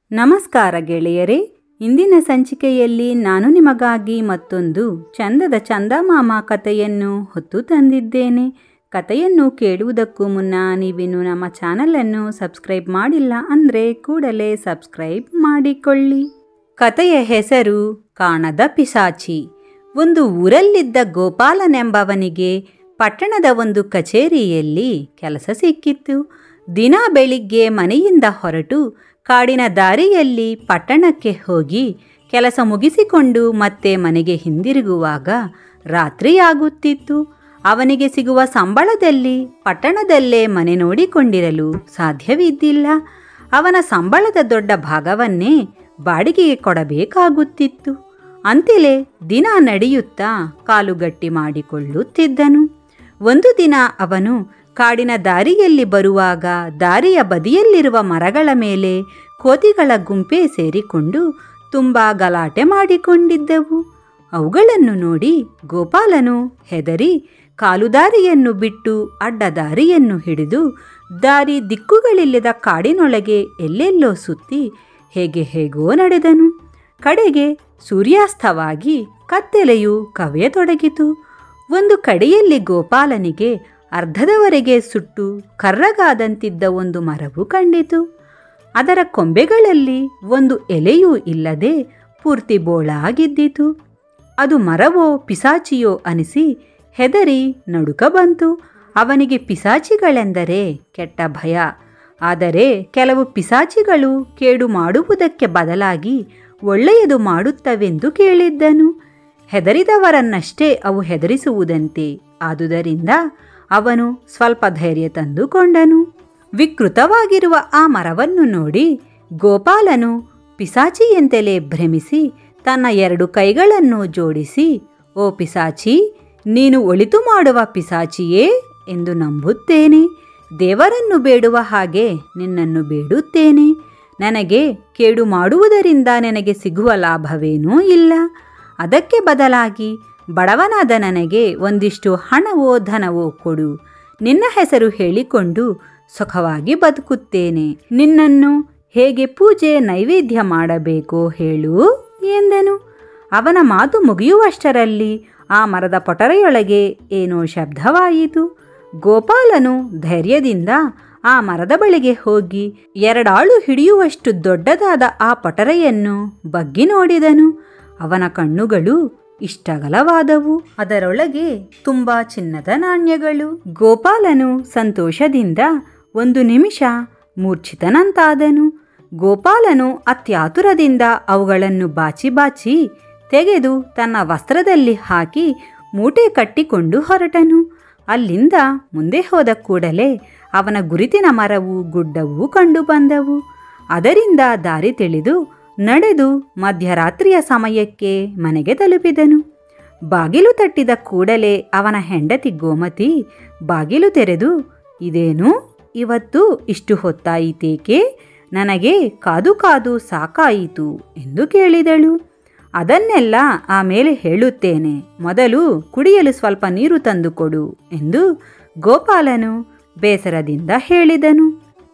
ನಮಸ್ಕಾರ ಗೆಳೆಯರೇ ಇಂದಿನ ಸಂಚಿಕೆಯಲ್ಲಿ ನಾನು ನಿಮಗಾಗಿ ಮತ್ತೊಂದು ಚಂದದ ಚಂದಮಾಮ ಕಥೆಯನ್ನು ಹೊತ್ತು ತಂದಿದ್ದೇನೆ ಕಥೆಯನ್ನು ಕೇಳುವುದಕ್ಕೂ ಮುನ್ನ ನೀವಿನ್ನು ನಮ್ಮ ಚಾನಲನ್ನು ಸಬ್ಸ್ಕ್ರೈಬ್ ಮಾಡಿಲ್ಲ ಅಂದರೆ ಕೂಡಲೇ ಸಬ್ಸ್ಕ್ರೈಬ್ ಮಾಡಿಕೊಳ್ಳಿ ಕಥೆಯ ಹೆಸರು ಕಾಣದ ಪಿಸಾಚಿ ಒಂದು ಊರಲ್ಲಿದ್ದ ಗೋಪಾಲನೆಂಬವನಿಗೆ ಪಟ್ಟಣದ ಒಂದು ಕಚೇರಿಯಲ್ಲಿ ಕೆಲಸ ಸಿಕ್ಕಿತ್ತು ದಿನ ಬೆಳಿಗ್ಗೆ ಮನೆಯಿಂದ ಹೊರಟು ಕಾಡಿನ ದಾರಿಯಲ್ಲಿ ಪಟ್ಟಣಕ್ಕೆ ಹೋಗಿ ಕೆಲಸ ಮುಗಿಸಿಕೊಂಡು ಮತ್ತೆ ಮನೆಗೆ ಹಿಂದಿರುಗುವಾಗ ರಾತ್ರಿಯಾಗುತ್ತಿತ್ತು ಅವನಿಗೆ ಸಿಗುವ ಸಂಬಳದಲ್ಲಿ ಪಟ್ಟಣದಲ್ಲೇ ಮನೆ ನೋಡಿಕೊಂಡಿರಲು ಸಾಧ್ಯವಿದ್ದಿಲ್ಲ ಅವನ ಸಂಬಳದ ದೊಡ್ಡ ಭಾಗವನ್ನೇ ಬಾಡಿಗೆಗೆ ಕೊಡಬೇಕಾಗುತ್ತಿತ್ತು ಅಂತಿಲೆ ದಿನ ನಡೆಯುತ್ತಾ ಕಾಲುಗಟ್ಟಿ ಮಾಡಿಕೊಳ್ಳುತ್ತಿದ್ದನು ಒಂದು ದಿನ ಅವನು ಕಾಡಿನ ದಾರಿಯಲ್ಲಿ ಬರುವಾಗ ದಾರಿಯ ಬದಿಯಲ್ಲಿರುವ ಮರಗಳ ಮೇಲೆ ಕೋತಿಗಳ ಗುಂಪೆ ಸೇರಿಕೊಂಡು ತುಂಬ ಗಲಾಟೆ ಮಾಡಿಕೊಂಡಿದ್ದವು ಅವುಗಳನ್ನು ನೋಡಿ ಗೋಪಾಲನು ಹೆದರಿ ಕಾಲುದಾರಿಯನ್ನು ಬಿಟ್ಟು ಅಡ್ಡ ದಾರಿಯನ್ನು ಹಿಡಿದು ದಾರಿ ದಿಕ್ಕುಗಳಿಲ್ಲದ ಕಾಡಿನೊಳಗೆ ಎಲ್ಲೆಲ್ಲೋ ಸುತ್ತಿ ಹೇಗೆ ಹೇಗೋ ನಡೆದನು ಕಡೆಗೆ ಸೂರ್ಯಾಸ್ತವಾಗಿ ಕತ್ತಲೆಯು ಕವೆಯತೊಡಗಿತು ಒಂದು ಕಡೆಯಲ್ಲಿ ಗೋಪಾಲನಿಗೆ ಅರ್ಧದವರೆಗೆ ಸುಟ್ಟು ಕರ್ರಗಾದಂತಿದ್ದ ಒಂದು ಮರವು ಕಂಡಿತು ಅದರ ಕೊಂಬೆಗಳಲ್ಲಿ ಒಂದು ಎಲೆಯೂ ಇಲ್ಲದೆ ಪೂರ್ತಿ ಬೋಳಾಗಿದ್ದಿತು ಅದು ಮರವೋ ಪಿಸಾಚಿಯೋ ಅನಿಸಿ ಹೆದರಿ ನಡುಕ ಬಂತು ಅವನಿಗೆ ಪಿಸಾಚಿಗಳೆಂದರೆ ಕೆಟ್ಟ ಭಯ ಆದರೆ ಕೆಲವು ಪಿಸಾಚಿಗಳು ಕೇಡು ಮಾಡುವುದಕ್ಕೆ ಬದಲಾಗಿ ಒಳ್ಳೆಯದು ಮಾಡುತ್ತವೆಂದು ಕೇಳಿದ್ದನು ಹೆದರಿದವರನ್ನಷ್ಟೇ ಅವು ಹೆದರಿಸುವುದಂತೆ ಆದುದರಿಂದ ಅವನು ಸ್ವಲ್ಪ ಧೈರ್ಯ ತಂದುಕೊಂಡನು ವಿಕೃತವಾಗಿರುವ ಆ ಮರವನ್ನು ನೋಡಿ ಗೋಪಾಲನು ಪಿಸಾಚಿಯಂತೆಲೇ ಭ್ರಮಿಸಿ ತನ್ನ ಎರಡು ಕೈಗಳನ್ನು ಜೋಡಿಸಿ ಓ ಪಿಸಾಚಿ ನೀನು ಒಳಿತು ಮಾಡುವ ಪಿಸಾಚಿಯೇ ಎಂದು ನಂಬುತ್ತೇನೆ ದೇವರನ್ನು ಬೇಡುವ ಹಾಗೆ ನಿನ್ನನ್ನು ಬೇಡುತ್ತೇನೆ ನನಗೆ ಕೇಡು ಮಾಡುವುದರಿಂದ ನನಗೆ ಸಿಗುವ ಲಾಭವೇನೂ ಇಲ್ಲ ಅದಕ್ಕೆ ಬದಲಾಗಿ ಬಡವನಾದ ನನಗೆ ಒಂದಿಷ್ಟು ಹಣವೋ ಧನವೋ ಕೊಡು ನಿನ್ನ ಹೆಸರು ಹೇಳಿಕೊಂಡು ಸುಖವಾಗಿ ಬದುಕುತ್ತೇನೆ ನಿನ್ನನ್ನು ಹೇಗೆ ಪೂಜೆ ನೈವೇದ್ಯ ಮಾಡಬೇಕೋ ಹೇಳು ಎಂದನು ಅವನ ಮಾತು ಮುಗಿಯುವಷ್ಟರಲ್ಲಿ ಆ ಮರದ ಪೊಟರೆಯೊಳಗೆ ಏನೋ ಶಬ್ದವಾಯಿತು ಗೋಪಾಲನು ಧೈರ್ಯದಿಂದ ಆ ಮರದ ಬಳಿಗೆ ಹೋಗಿ ಎರಡಾಳು ಹಿಡಿಯುವಷ್ಟು ದೊಡ್ಡದಾದ ಆ ಪೊಟರೆಯನ್ನು ಬಗ್ಗಿ ನೋಡಿದನು ಅವನ ಕಣ್ಣುಗಳು ಇಷ್ಟಗಲವಾದವು ಅದರೊಳಗೆ ತುಂಬಾ ಚಿನ್ನದ ನಾಣ್ಯಗಳು ಗೋಪಾಲನು ಸಂತೋಷದಿಂದ ಒಂದು ನಿಮಿಷ ಮೂರ್ಛಿತನಂತಾದನು ಗೋಪಾಲನು ಅತ್ಯಾತುರದಿಂದ ಅವುಗಳನ್ನು ಬಾಚಿ ಬಾಚಿ ತೆಗೆದು ತನ್ನ ವಸ್ತ್ರದಲ್ಲಿ ಹಾಕಿ ಮೂಟೆ ಕಟ್ಟಿಕೊಂಡು ಹೊರಟನು ಅಲ್ಲಿಂದ ಮುಂದೆ ಹೋದ ಕೂಡಲೇ ಅವನ ಗುರಿತಿನ ಮರವು ಗುಡ್ಡವೂ ಕಂಡುಬಂದವು ಅದರಿಂದ ದಾರಿ ತಿಳಿದು ನಡೆದು ಮಧ್ಯರಾತ್ರಿಯ ಸಮಯಕ್ಕೆ ಮನೆಗೆ ತಲುಪಿದನು ಬಾಗಿಲು ತಟ್ಟಿದ ಕೂಡಲೇ ಅವನ ಹೆಂಡತಿ ಗೋಮತಿ ಬಾಗಿಲು ತೆರೆದು ಇದೇನು ಇವತ್ತು ಇಷ್ಟು ಹೊತ್ತಾಯಿತೇಕೆ ನನಗೆ ಕಾದು ಕಾದು ಸಾಕಾಯಿತು ಎಂದು ಕೇಳಿದಳು ಅದನ್ನೆಲ್ಲ ಆಮೇಲೆ ಹೇಳುತ್ತೇನೆ ಮೊದಲು ಕುಡಿಯಲು ಸ್ವಲ್ಪ ನೀರು ತಂದುಕೊಡು ಎಂದು ಗೋಪಾಲನು ಬೇಸರದಿಂದ ಹೇಳಿದನು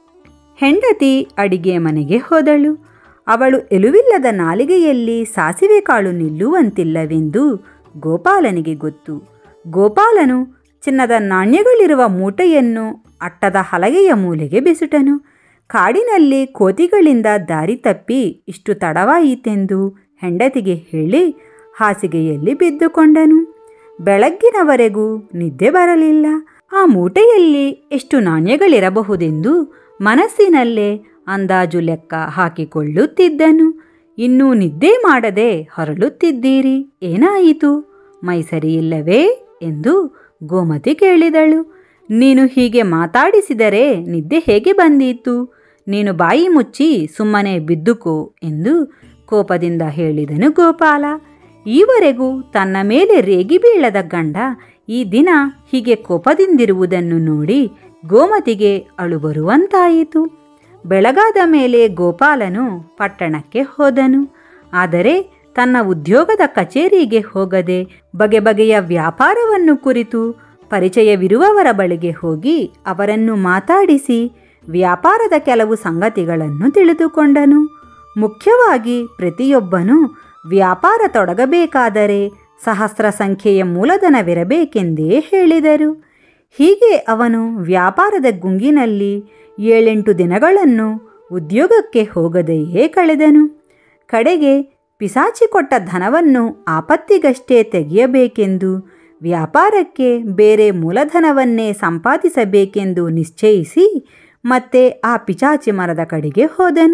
ಹೆಂಡತಿ ಅಡಿಗೆ ಮನೆಗೆ ಹೋದಳು ಅವಳು ಎಲುವಿಲ್ಲದ ನಾಲಿಗೆಯಲ್ಲಿ ಸಾಸಿವೆ ಕಾಳು ನಿಲ್ಲುವಂತಿಲ್ಲವೆಂದು ಗೋಪಾಲನಿಗೆ ಗೊತ್ತು ಗೋಪಾಲನು ಚಿನ್ನದ ನಾಣ್ಯಗಳಿರುವ ಮೂಟೆಯನ್ನು ಅಟ್ಟದ ಹಲಗೆಯ ಮೂಲೆಗೆ ಬೆಸುಟನು ಕಾಡಿನಲ್ಲಿ ಕೋತಿಗಳಿಂದ ದಾರಿ ತಪ್ಪಿ ಇಷ್ಟು ತಡವಾಯಿತೆಂದು ಹೆಂಡತಿಗೆ ಹೇಳಿ ಹಾಸಿಗೆಯಲ್ಲಿ ಬಿದ್ದುಕೊಂಡನು ಬೆಳಗ್ಗಿನವರೆಗೂ ನಿದ್ದೆ ಬರಲಿಲ್ಲ ಆ ಮೂಟೆಯಲ್ಲಿ ಎಷ್ಟು ನಾಣ್ಯಗಳಿರಬಹುದೆಂದು ಮನಸ್ಸಿನಲ್ಲೇ ಅಂದಾಜು ಲೆಕ್ಕ ಹಾಕಿಕೊಳ್ಳುತ್ತಿದ್ದನು ಇನ್ನೂ ನಿದ್ದೆ ಮಾಡದೆ ಹೊರಳುತ್ತಿದ್ದೀರಿ ಏನಾಯಿತು ಮೈ ಸರಿಯಿಲ್ಲವೇ ಎಂದು ಗೋಮತಿ ಕೇಳಿದಳು ನೀನು ಹೀಗೆ ಮಾತಾಡಿಸಿದರೆ ನಿದ್ದೆ ಹೇಗೆ ಬಂದೀತು ನೀನು ಬಾಯಿ ಮುಚ್ಚಿ ಸುಮ್ಮನೆ ಬಿದ್ದುಕೋ ಎಂದು ಕೋಪದಿಂದ ಹೇಳಿದನು ಗೋಪಾಲ ಈವರೆಗೂ ತನ್ನ ಮೇಲೆ ರೇಗಿ ಬೀಳದ ಗಂಡ ಈ ದಿನ ಹೀಗೆ ಕೋಪದಿಂದಿರುವುದನ್ನು ನೋಡಿ ಗೋಮತಿಗೆ ಅಳು ಬರುವಂತಾಯಿತು ಬೆಳಗಾದ ಮೇಲೆ ಗೋಪಾಲನು ಪಟ್ಟಣಕ್ಕೆ ಹೋದನು ಆದರೆ ತನ್ನ ಉದ್ಯೋಗದ ಕಚೇರಿಗೆ ಹೋಗದೆ ಬಗೆ ಬಗೆಯ ವ್ಯಾಪಾರವನ್ನು ಕುರಿತು ಪರಿಚಯವಿರುವವರ ಬಳಿಗೆ ಹೋಗಿ ಅವರನ್ನು ಮಾತಾಡಿಸಿ ವ್ಯಾಪಾರದ ಕೆಲವು ಸಂಗತಿಗಳನ್ನು ತಿಳಿದುಕೊಂಡನು ಮುಖ್ಯವಾಗಿ ಪ್ರತಿಯೊಬ್ಬನೂ ವ್ಯಾಪಾರ ತೊಡಗಬೇಕಾದರೆ ಸಹಸ್ರ ಸಂಖ್ಯೆಯ ಮೂಲಧನವಿರಬೇಕೆಂದೇ ಹೇಳಿದರು ಹೀಗೆ ಅವನು ವ್ಯಾಪಾರದ ಗುಂಗಿನಲ್ಲಿ ಏಳೆಂಟು ದಿನಗಳನ್ನು ಉದ್ಯೋಗಕ್ಕೆ ಹೋಗದೆಯೇ ಕಳೆದನು ಕಡೆಗೆ ಪಿಸಾಚಿ ಕೊಟ್ಟ ಧನವನ್ನು ಆಪತ್ತಿಗಷ್ಟೇ ತೆಗೆಯಬೇಕೆಂದು ವ್ಯಾಪಾರಕ್ಕೆ ಬೇರೆ ಮೂಲಧನವನ್ನೇ ಸಂಪಾದಿಸಬೇಕೆಂದು ನಿಶ್ಚಯಿಸಿ ಮತ್ತೆ ಆ ಪಿಚಾಚಿ ಮರದ ಕಡೆಗೆ ಹೋದನು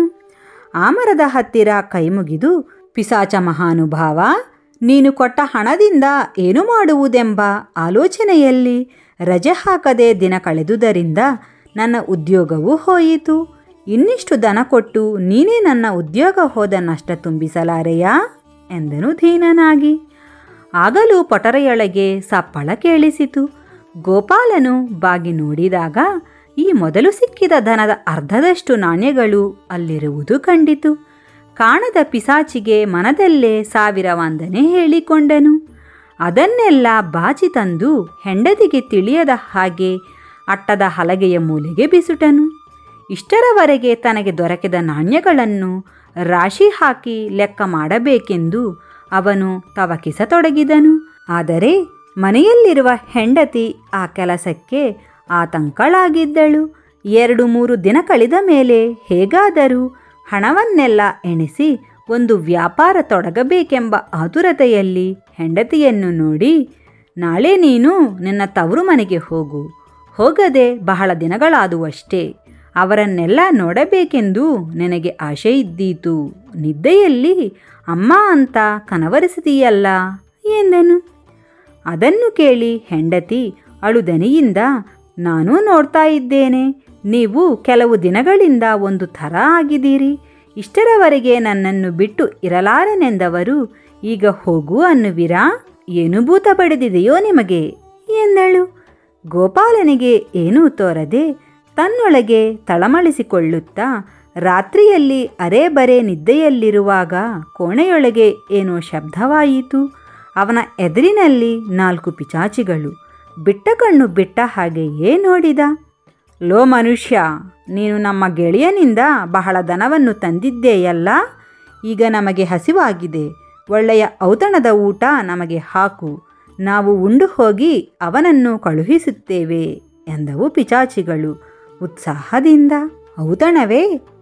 ಆ ಮರದ ಹತ್ತಿರ ಕೈಮುಗಿದು ಪಿಸಾಚ ಮಹಾನುಭಾವ ನೀನು ಕೊಟ್ಟ ಹಣದಿಂದ ಏನು ಮಾಡುವುದೆಂಬ ಆಲೋಚನೆಯಲ್ಲಿ ರಜೆ ಹಾಕದೆ ದಿನ ಕಳೆದುದರಿಂದ ನನ್ನ ಉದ್ಯೋಗವೂ ಹೋಯಿತು ಇನ್ನಿಷ್ಟು ದನ ಕೊಟ್ಟು ನೀನೇ ನನ್ನ ಉದ್ಯೋಗ ಹೋದ ನಷ್ಟ ತುಂಬಿಸಲಾರೆಯಾ ಎಂದನು ದೀನನಾಗಿ ಆಗಲೂ ಪೊಟರೆಯೊಳಗೆ ಸಪ್ಪಳ ಕೇಳಿಸಿತು ಗೋಪಾಲನು ಬಾಗಿ ನೋಡಿದಾಗ ಈ ಮೊದಲು ಸಿಕ್ಕಿದ ದನದ ಅರ್ಧದಷ್ಟು ನಾಣ್ಯಗಳು ಅಲ್ಲಿರುವುದು ಕಂಡಿತು ಕಾಣದ ಪಿಸಾಚಿಗೆ ಮನದಲ್ಲೇ ಸಾವಿರ ವಂದನೆ ಹೇಳಿಕೊಂಡನು ಅದನ್ನೆಲ್ಲ ಬಾಚಿ ತಂದು ಹೆಂಡತಿಗೆ ತಿಳಿಯದ ಹಾಗೆ ಅಟ್ಟದ ಹಲಗೆಯ ಮೂಲೆಗೆ ಬಿಸುಟನು ಇಷ್ಟರವರೆಗೆ ತನಗೆ ದೊರಕಿದ ನಾಣ್ಯಗಳನ್ನು ರಾಶಿ ಹಾಕಿ ಲೆಕ್ಕ ಮಾಡಬೇಕೆಂದು ಅವನು ತವಕಿಸತೊಡಗಿದನು ಆದರೆ ಮನೆಯಲ್ಲಿರುವ ಹೆಂಡತಿ ಆ ಕೆಲಸಕ್ಕೆ ಆತಂಕಳಾಗಿದ್ದಳು ಎರಡು ಮೂರು ದಿನ ಕಳೆದ ಮೇಲೆ ಹೇಗಾದರೂ ಹಣವನ್ನೆಲ್ಲ ಎಣಿಸಿ ಒಂದು ವ್ಯಾಪಾರ ತೊಡಗಬೇಕೆಂಬ ಆತುರತೆಯಲ್ಲಿ ಹೆಂಡತಿಯನ್ನು ನೋಡಿ ನಾಳೆ ನೀನು ನಿನ್ನ ತವರು ಮನೆಗೆ ಹೋಗು ಹೋಗದೆ ಬಹಳ ದಿನಗಳಾದುವಷ್ಟೇ ಅವರನ್ನೆಲ್ಲ ನೋಡಬೇಕೆಂದು ನನಗೆ ಆಶೆ ಇದ್ದೀತು ನಿದ್ದೆಯಲ್ಲಿ ಅಮ್ಮ ಅಂತ ಕನವರಿಸಿದೀಯಲ್ಲ ಎಂದನು ಅದನ್ನು ಕೇಳಿ ಹೆಂಡತಿ ಅಳುದನಿಯಿಂದ ನಾನೂ ನೋಡ್ತಾ ಇದ್ದೇನೆ ನೀವು ಕೆಲವು ದಿನಗಳಿಂದ ಒಂದು ಥರ ಆಗಿದ್ದೀರಿ ಇಷ್ಟರವರೆಗೆ ನನ್ನನ್ನು ಬಿಟ್ಟು ಇರಲಾರನೆಂದವರು ಈಗ ಹೋಗು ಅನ್ನುವಿರಾ ಏನು ಭೂತ ಪಡೆದಿದೆಯೋ ನಿಮಗೆ ಎಂದಳು ಗೋಪಾಲನಿಗೆ ಏನೂ ತೋರದೆ ತನ್ನೊಳಗೆ ತಳಮಳಿಸಿಕೊಳ್ಳುತ್ತಾ ರಾತ್ರಿಯಲ್ಲಿ ಅರೆ ಬರೆ ನಿದ್ದೆಯಲ್ಲಿರುವಾಗ ಕೋಣೆಯೊಳಗೆ ಏನೋ ಶಬ್ದವಾಯಿತು ಅವನ ಎದುರಿನಲ್ಲಿ ನಾಲ್ಕು ಪಿಚಾಚಿಗಳು ಬಿಟ್ಟ ಕಣ್ಣು ಬಿಟ್ಟ ಹಾಗೆಯೇ ನೋಡಿದ ಲೋ ಮನುಷ್ಯ ನೀನು ನಮ್ಮ ಗೆಳೆಯನಿಂದ ಬಹಳ ದನವನ್ನು ತಂದಿದ್ದೆಯಲ್ಲ ಈಗ ನಮಗೆ ಹಸಿವಾಗಿದೆ ಒಳ್ಳೆಯ ಔತಣದ ಊಟ ನಮಗೆ ಹಾಕು ನಾವು ಉಂಡು ಹೋಗಿ ಅವನನ್ನು ಕಳುಹಿಸುತ್ತೇವೆ ಎಂದವು ಪಿಚಾಚಿಗಳು ಉತ್ಸಾಹದಿಂದ ಔತಣವೇ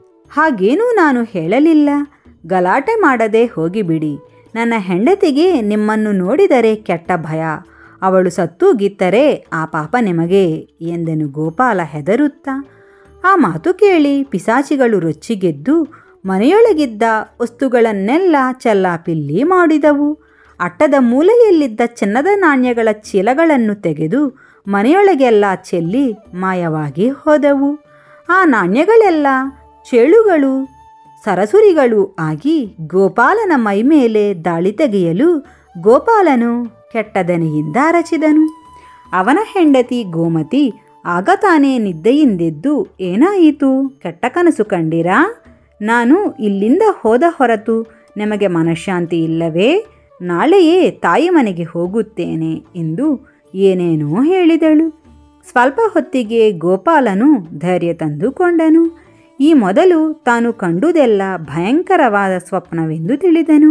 ಹಾಗೇನೂ ನಾನು ಹೇಳಲಿಲ್ಲ ಗಲಾಟೆ ಮಾಡದೆ ಹೋಗಿಬಿಡಿ ನನ್ನ ಹೆಂಡತಿಗೆ ನಿಮ್ಮನ್ನು ನೋಡಿದರೆ ಕೆಟ್ಟ ಭಯ ಅವಳು ಸತ್ತೂಗಿತ್ತರೆ ಆ ಪಾಪ ನಿಮಗೆ ಎಂದನು ಗೋಪಾಲ ಹೆದರುತ್ತಾ ಆ ಮಾತು ಕೇಳಿ ಪಿಸಾಚಿಗಳು ರೊಚ್ಚಿಗೆದ್ದು ಮನೆಯೊಳಗಿದ್ದ ವಸ್ತುಗಳನ್ನೆಲ್ಲ ಚೆಲ್ಲಾಪಿಲ್ಲಿ ಮಾಡಿದವು ಅಟ್ಟದ ಮೂಲೆಯಲ್ಲಿದ್ದ ಚಿನ್ನದ ನಾಣ್ಯಗಳ ಚೀಲಗಳನ್ನು ತೆಗೆದು ಮನೆಯೊಳಗೆಲ್ಲ ಚೆಲ್ಲಿ ಮಾಯವಾಗಿ ಹೋದವು ಆ ನಾಣ್ಯಗಳೆಲ್ಲ ಚೇಳುಗಳು ಸರಸುರಿಗಳು ಆಗಿ ಗೋಪಾಲನ ಮೈಮೇಲೆ ದಾಳಿ ತೆಗೆಯಲು ಗೋಪಾಲನು ಕೆಟ್ಟದನೆಯಿಂದ ಅರಚಿದನು ಅವನ ಹೆಂಡತಿ ಗೋಮತಿ ಆಗ ತಾನೇ ನಿದ್ದೆಯಿಂದೆದ್ದು ಏನಾಯಿತು ಕೆಟ್ಟ ಕನಸು ಕಂಡಿರಾ ನಾನು ಇಲ್ಲಿಂದ ಹೋದ ಹೊರತು ನಿಮಗೆ ಮನಃಶಾಂತಿ ಇಲ್ಲವೇ ನಾಳೆಯೇ ತಾಯಿ ಮನೆಗೆ ಹೋಗುತ್ತೇನೆ ಎಂದು ಏನೇನೋ ಹೇಳಿದಳು ಸ್ವಲ್ಪ ಹೊತ್ತಿಗೆ ಗೋಪಾಲನು ಧೈರ್ಯ ತಂದುಕೊಂಡನು ಈ ಮೊದಲು ತಾನು ಕಂಡುದೆಲ್ಲ ಭಯಂಕರವಾದ ಸ್ವಪ್ನವೆಂದು ತಿಳಿದನು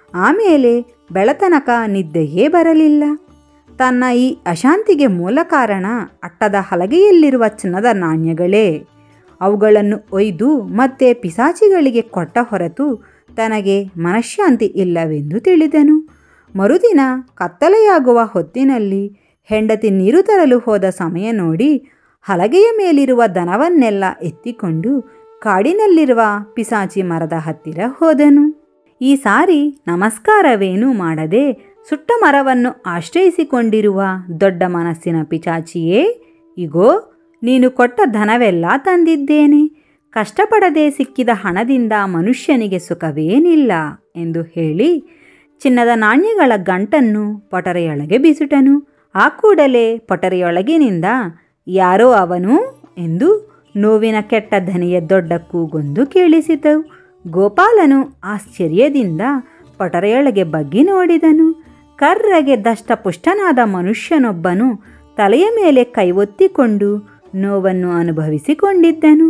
ಆಮೇಲೆ ಬೆಳತನಕ ನಿದ್ದೆಯೇ ಬರಲಿಲ್ಲ ತನ್ನ ಈ ಅಶಾಂತಿಗೆ ಮೂಲ ಕಾರಣ ಅಟ್ಟದ ಹಲಗೆಯಲ್ಲಿರುವ ಚಿನ್ನದ ನಾಣ್ಯಗಳೇ ಅವುಗಳನ್ನು ಒಯ್ದು ಮತ್ತೆ ಪಿಸಾಚಿಗಳಿಗೆ ಕೊಟ್ಟ ಹೊರತು ತನಗೆ ಮನಃಶಾಂತಿ ಇಲ್ಲವೆಂದು ತಿಳಿದನು ಮರುದಿನ ಕತ್ತಲೆಯಾಗುವ ಹೊತ್ತಿನಲ್ಲಿ ಹೆಂಡತಿ ನೀರು ತರಲು ಹೋದ ಸಮಯ ನೋಡಿ ಹಲಗೆಯ ಮೇಲಿರುವ ದನವನ್ನೆಲ್ಲ ಎತ್ತಿಕೊಂಡು ಕಾಡಿನಲ್ಲಿರುವ ಪಿಸಾಚಿ ಮರದ ಹತ್ತಿರ ಹೋದನು ಈ ಸಾರಿ ನಮಸ್ಕಾರವೇನೂ ಮಾಡದೆ ಸುಟ್ಟ ಮರವನ್ನು ಆಶ್ರಯಿಸಿಕೊಂಡಿರುವ ದೊಡ್ಡ ಮನಸ್ಸಿನ ಪಿಚಾಚಿಯೇ ಇಗೋ ನೀನು ಕೊಟ್ಟ ಧನವೆಲ್ಲ ತಂದಿದ್ದೇನೆ ಕಷ್ಟಪಡದೆ ಸಿಕ್ಕಿದ ಹಣದಿಂದ ಮನುಷ್ಯನಿಗೆ ಸುಖವೇನಿಲ್ಲ ಎಂದು ಹೇಳಿ ಚಿನ್ನದ ನಾಣ್ಯಗಳ ಗಂಟನ್ನು ಪೊಟರೆಯೊಳಗೆ ಬಿಸುಟನು ಆ ಕೂಡಲೇ ಪೊಟರೆಯೊಳಗಿನಿಂದ ಯಾರೋ ಅವನು ಎಂದು ನೋವಿನ ಕೆಟ್ಟ ಧನಿಯ ದೊಡ್ಡ ಕೂಗೊಂದು ಕೇಳಿಸಿತು ಗೋಪಾಲನು ಆಶ್ಚರ್ಯದಿಂದ ಪೊಟರೆಯೊಳಗೆ ಬಗ್ಗಿ ನೋಡಿದನು ಕರ್ರಗೆ ದಷ್ಟಪುಷ್ಟನಾದ ಮನುಷ್ಯನೊಬ್ಬನು ತಲೆಯ ಮೇಲೆ ಕೈ ಒತ್ತಿಕೊಂಡು ನೋವನ್ನು ಅನುಭವಿಸಿಕೊಂಡಿದ್ದನು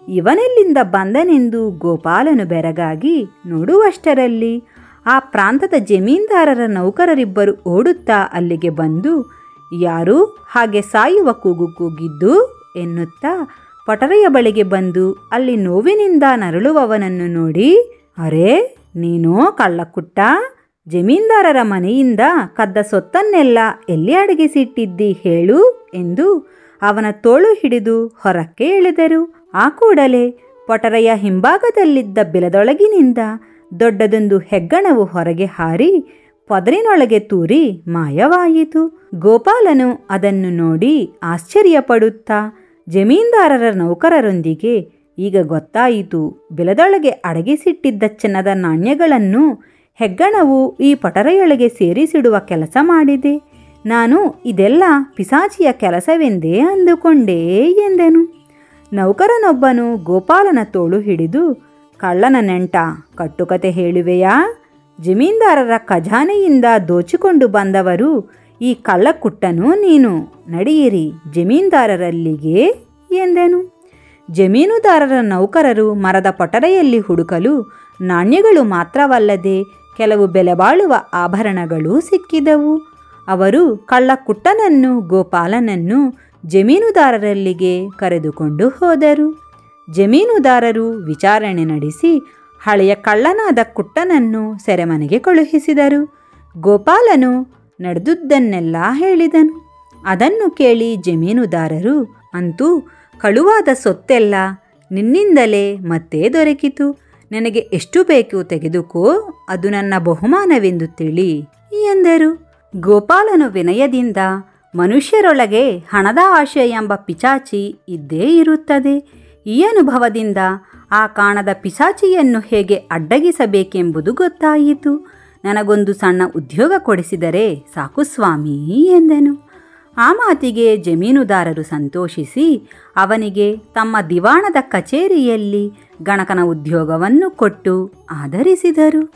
ಇವನೆಲ್ಲಿಂದ ಬಂದನೆಂದು ಗೋಪಾಲನು ಬೆರಗಾಗಿ ನೋಡುವಷ್ಟರಲ್ಲಿ ಆ ಪ್ರಾಂತದ ಜಮೀನ್ದಾರರ ನೌಕರರಿಬ್ಬರು ಓಡುತ್ತಾ ಅಲ್ಲಿಗೆ ಬಂದು ಯಾರು ಹಾಗೆ ಸಾಯುವ ಕೂಗು ಕೂಗಿದ್ದು ಎನ್ನುತ್ತಾ ಪಟರೆಯ ಬಳಿಗೆ ಬಂದು ಅಲ್ಲಿ ನೋವಿನಿಂದ ನರಳುವವನನ್ನು ನೋಡಿ ಅರೆ ನೀನು ಕಳ್ಳಕುಟ್ಟ ಜಮೀನ್ದಾರರ ಮನೆಯಿಂದ ಕದ್ದ ಸೊತ್ತನ್ನೆಲ್ಲ ಎಲ್ಲಿ ಅಡಗಿಸಿಟ್ಟಿದ್ದಿ ಹೇಳು ಎಂದು ಅವನ ತೋಳು ಹಿಡಿದು ಹೊರಕ್ಕೆ ಎಳೆದರು ಆ ಕೂಡಲೇ ಪೊಟರೆಯ ಹಿಂಭಾಗದಲ್ಲಿದ್ದ ಬಿಲದೊಳಗಿನಿಂದ ದೊಡ್ಡದೊಂದು ಹೆಗ್ಗಣವು ಹೊರಗೆ ಹಾರಿ ಪದರಿನೊಳಗೆ ತೂರಿ ಮಾಯವಾಯಿತು ಗೋಪಾಲನು ಅದನ್ನು ನೋಡಿ ಆಶ್ಚರ್ಯಪಡುತ್ತಾ ಜಮೀನ್ದಾರರ ನೌಕರರೊಂದಿಗೆ ಈಗ ಗೊತ್ತಾಯಿತು ಬಿಲದೊಳಗೆ ಅಡಗಿಸಿಟ್ಟಿದ್ದ ಚಿನ್ನದ ನಾಣ್ಯಗಳನ್ನು ಹೆಗ್ಗಣವು ಈ ಪಟರೆಯೊಳಗೆ ಸೇರಿಸಿಡುವ ಕೆಲಸ ಮಾಡಿದೆ ನಾನು ಇದೆಲ್ಲ ಪಿಸಾಚಿಯ ಕೆಲಸವೆಂದೇ ಅಂದುಕೊಂಡೇ ಎಂದೆನು ನೌಕರನೊಬ್ಬನು ಗೋಪಾಲನ ತೋಳು ಹಿಡಿದು ಕಳ್ಳನ ನೆಂಟ ಕಟ್ಟುಕತೆ ಹೇಳುವೆಯಾ ಜಮೀನ್ದಾರರ ಖಜಾನೆಯಿಂದ ದೋಚಿಕೊಂಡು ಬಂದವರು ಈ ಕಳ್ಳಕುಟ್ಟನು ನೀನು ನಡೆಯಿರಿ ಜಮೀನ್ದಾರರಲ್ಲಿಗೆ ಎಂದೆನು ಜಮೀನುದಾರರ ನೌಕರರು ಮರದ ಪಟರೆಯಲ್ಲಿ ಹುಡುಕಲು ನಾಣ್ಯಗಳು ಮಾತ್ರವಲ್ಲದೆ ಕೆಲವು ಬೆಲೆಬಾಳುವ ಆಭರಣಗಳು ಸಿಕ್ಕಿದವು ಅವರು ಕಳ್ಳಕುಟ್ಟನನ್ನು ಗೋಪಾಲನನ್ನು ಜಮೀನುದಾರರಲ್ಲಿಗೆ ಕರೆದುಕೊಂಡು ಹೋದರು ಜಮೀನುದಾರರು ವಿಚಾರಣೆ ನಡೆಸಿ ಹಳೆಯ ಕಳ್ಳನಾದ ಕುಟ್ಟನನ್ನು ಸೆರೆಮನೆಗೆ ಕಳುಹಿಸಿದರು ಗೋಪಾಲನು ನಡೆದುದನ್ನೆಲ್ಲ ಹೇಳಿದನು ಅದನ್ನು ಕೇಳಿ ಜಮೀನುದಾರರು ಅಂತೂ ಕಳುವಾದ ಸೊತ್ತೆಲ್ಲ ನಿನ್ನಿಂದಲೇ ಮತ್ತೆ ದೊರಕಿತು ನನಗೆ ಎಷ್ಟು ಬೇಕು ತೆಗೆದುಕೋ ಅದು ನನ್ನ ಬಹುಮಾನವೆಂದು ತಿಳಿ ಎಂದರು ಗೋಪಾಲನು ವಿನಯದಿಂದ ಮನುಷ್ಯರೊಳಗೆ ಹಣದ ಆಶೆ ಎಂಬ ಪಿಚಾಚಿ ಇದ್ದೇ ಇರುತ್ತದೆ ಈ ಅನುಭವದಿಂದ ಆ ಕಾಣದ ಪಿಸಾಚಿಯನ್ನು ಹೇಗೆ ಅಡ್ಡಗಿಸಬೇಕೆಂಬುದು ಗೊತ್ತಾಯಿತು ನನಗೊಂದು ಸಣ್ಣ ಉದ್ಯೋಗ ಕೊಡಿಸಿದರೆ ಸಾಕು ಸ್ವಾಮಿ ಎಂದನು ಆ ಮಾತಿಗೆ ಜಮೀನುದಾರರು ಸಂತೋಷಿಸಿ ಅವನಿಗೆ ತಮ್ಮ ದಿವಾಣದ ಕಚೇರಿಯಲ್ಲಿ ಗಣಕನ ಉದ್ಯೋಗವನ್ನು ಕೊಟ್ಟು ಆಧರಿಸಿದರು